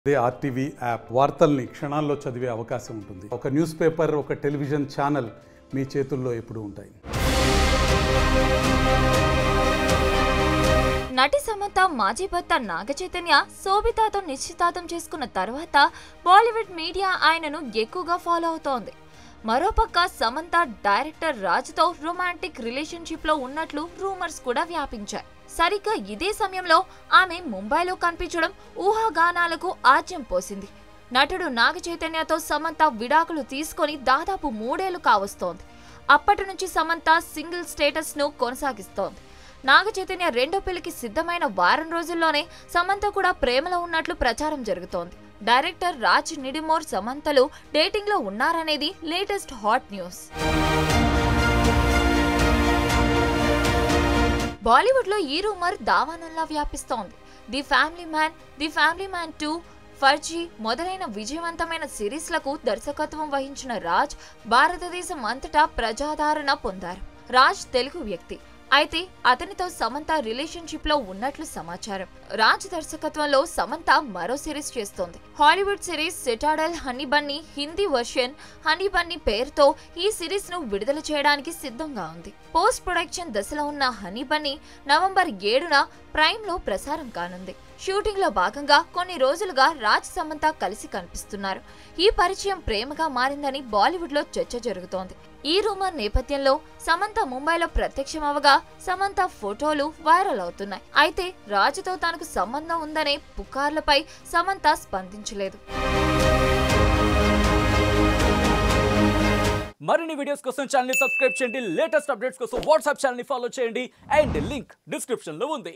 అదే RTV app వార్తల్ని క్షణాల్లో చదివే అవకాశం ఉంటుంది ఒక న్యూస్ పేపర్ ఒక టెలివిజన్ ఛానల్ మీ చేతుల్లో ఎప్పుడూ ఉంటాయి నటి సమంత మాజీ భర్త నాగ చైతన్య శోభితాతో నిశ్చితార్థం చేసుకున్న తర్వాత బాలీవుడ్ మీడియా ఆయనను ఎక్కువగా ఫాలో అవుతోంది మరోపక్క సమంత డైరెక్టర్ రాజుతో రొమాంటిక్ రిలేషన్షిప్ లో ఉన్నట్లు రూమర్స్ కూడా వ్యాపించాయి సరిగ్గా ఇదే సమయంలో ఆమె ముంబైలో కనిపించడం ఊహాగానాలకు ఆజ్యం పోసింది నటుడు నాగ చైతన్యతో సమంత విడాకులు తీసుకొని దాదాపు మూడేళ్లు కావస్తోంది అప్పటి నుంచి సమంత సింగిల్ స్టేటస్ ను కొనసాగిస్తోంది నాగ చైతన్య రెండో పెళ్లికి సిద్ధమైన వారం రోజుల్లోనే సమంత కూడా ప్రేమలో ఉన్నట్లు ప్రచారం జరుగుతోంది డైరెక్టర్ రాజ్ నిడిమోర్ సమంతలు డేటింగ్ లో ఉన్నారనేది లేటెస్ట్ హాట్ న్యూస్ బాలీవుడ్ లో ఈ రూమర్ దావానంలా వ్యాపిస్తోంది the family man the family man two Farzi మొదలైన విజయవంతమైన సిరీస్లకు దర్శకత్వం వహించిన రాజ్ భారతదేశం అంతటా ప్రజాదరణ పొందారు రాజ్ తెలుగు వ్యక్తి అయితే అతనితో సమంత రిలేషన్షిప్ లో ఉన్నట్లు సమాచారం రాజ్ దర్శకత్వంలో సమంత మరో సిరీస్ చేస్తోంది Hollywood series Citadel Honey Bunny Hindi version Honey Bunny పేరుతో ఈ సిరీస్ ను విడుదల చేయడానికి సిద్ధంగా ఉంది పోస్ట్ ప్రొడక్షన్ దశలో ఉన్న హనీ బన్నీ నవంబర్ ఏడున ప్రైమ్ లో ప్రసారం కానుంది షూటింగ్ లో భాగంగా కొన్ని రోజులుగా రాజ్ సమంత కలిసి కనిపిస్తున్నారు ఈ పరిచయం ప్రేమగా మారిందని బాలీవుడ్ లో చర్చ జరుగుతోంది ఈ రూమర్ నేపథ్యంలో సమంత ముంబైలో ప్రత్యక్షమవగా సమంత ఫోటోలు వైరల్ అవుతున్నాయి అయితే రాజుతో తనకు సంబంధం ఉందనే పుకార్లపై సమంత స్పందించలేదు మరిన్ని వీడియోస్ కోసం ఛానల్ సబ్స్క్రైబ్ చేయండి లేటెస్ట్ అప్డేట్స్ కోసం వాట్సాప్ ఛానల్ ఫాలో చేయండి అండ్ లింక్ డిస్క్రిప్షన్ లో ఉంది